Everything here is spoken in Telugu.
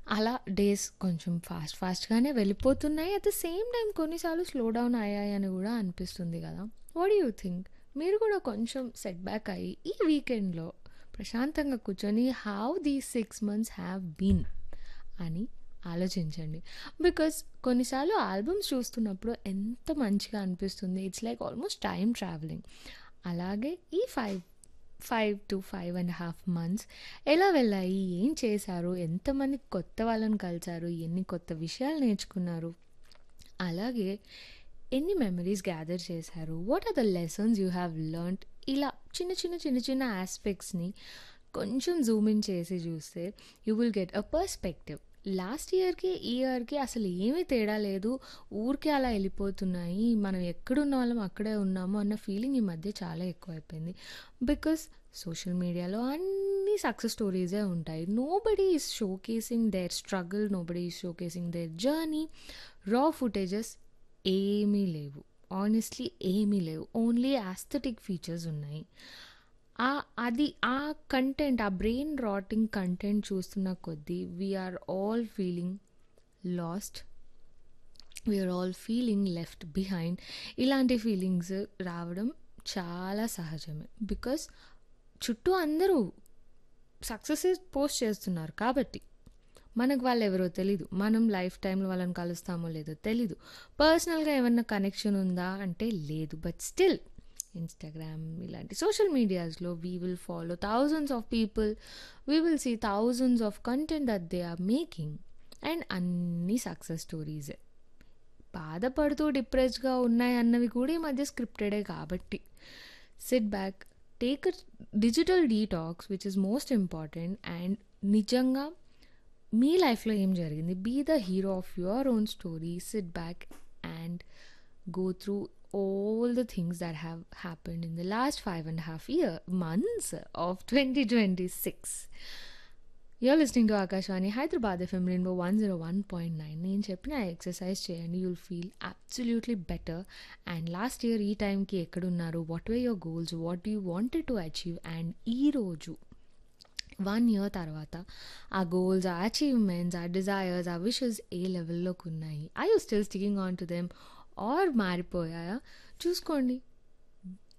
అలా డేస్ కొంచెం ఫాస్ట్ ఫాస్ట్‌గానే వెళ్ళిపోతున్నాయి. అట్ ద సేమ్ టైమ్ కొన్నిసార్లు స్లో డౌన్ అయ్యాయని గూడా అనిపిస్తుంది గదా! What do you think? మీరు గూడా కొంచెం సెట్ బ్యాక్ అయ్యి ఈ వీకెండ్‌లో ప్రశాంతంగా కూర్చొని how these 6 months have been అని ఆలోచించండి. బికాజ్ కొన్నిసార్లు ఆల్బమ్స్ చూస్తున్నప్పుడు ఎంత మంచిగా అనిపిస్తుంది. It's like almost time travelling. అలాగే ఈ 5, 5-5 ½ మంత్స్ ఎలా వెళ్ళాయి? ఏం చేశారు? ఎంతమంది కొత్త వాళ్ళని కలిసారు? ఎన్ని కొత్త విషయాలు నేర్చుకున్నారు? అలాగే ఎన్ని మెమరీస్ గ్యాదర్ చేశారు? What are the lessons you have learned? ఇలా చిన్న చిన్న, చిన్న చిన్న యాస్పెక్ట్స్‌ని కొంచెం జూమ్ ఇన్ చేసి చూస్తే you will get a perspective. Last ఇయర్‌కి, ఈ ఇయర్‌కి అసలు ఏమీ తేడా లేదు. ఊరికే అలా ఎళ్ళిపోతున్నాయి. మనం ఎక్కడున్న వాళ్ళం అక్కడే ఉన్నాము అన్న ఫీలింగ్ ఈ మధ్య చాలా ఎక్కువైపోయింది. బికాజ్ సోషల్ మీడియాలో అన్నీ సక్సెస్ స్టోరీసే ఉంటాయి. Nobody is showcasing their struggle. Nobody is showcasing their journey. Raw footages ఏమీ లేవు. ఆనెస్ట్‌లీ ఏమీ లేవు. ఓన్లీ యాస్థెటిక్ ఫీచర్స్ ఉన్నాయి. ఆహ్, అది ఆ కంటెంట్ ఆ బ్రెయిన్ రాటింగ్ కంటెంట్ చూస్తున్న కొద్దీ we are all feeling lost. We are all feeling left behind. ఇలాంటి ఫీలింగ్స్ రావడం చాలా సహజమే. బికాజ్ చుట్టూ అందరూ సక్సెసెస్ పోస్ట్ చేస్తున్నారు కాబట్టి. మనకు వాళ్ళెవరో తెలీదు. మనం లైఫ్ టైమ్‌లో వాళ్ళని కలుస్తామో లేదో తెలీదు. పర్సనల్‌గా ఏమన్నా కనెక్షన్ ఉందా అంటే లేదు. బట్ స్టిల్ ఇన్‌స్టాగ్రామ్ ఇలాంటి సోషల్ మీడియాస్‌లో we will follow thousands of people. We will see thousands of content that they are making. And అన్నీ సక్సెస్ స్టోరీసే. బాధపడుతూ డిప్రెస్డ్‌గా ఉన్నాయన్నవి కూడా ఈ మధ్య స్క్రిప్టెడే కాబట్టి. Sit back, take a digital detox which is most important and నిజంగా మీ లైఫ్‌లో ఏం జరిగింది? Be the hero of your own story. Sit back and go through all the things that have happened in the last 5 ½ year months of 2026. You are listening to Akashvani Hyderabad FM rainbow 101.9 నేను చెప్పిన ఎక్సర్సైజ్ చేయండి. You will feel absolutely better. And last year ఈ టైంకి ఎక్కడున్నారు? What were your goals? What do you wanted to achieve? And ఈరోజు 1 ఇయర్ తర్వాత ఆ గోల్స్, ఆ అచీవ్‌మెంట్స్, ఆ డిజైర్స్, ఆ విషెస్ ఏ లెవెల్‌లోకి ఉన్నాయి? Are you still sticking on to them or మారిపోయాయా? చూసుకోండి.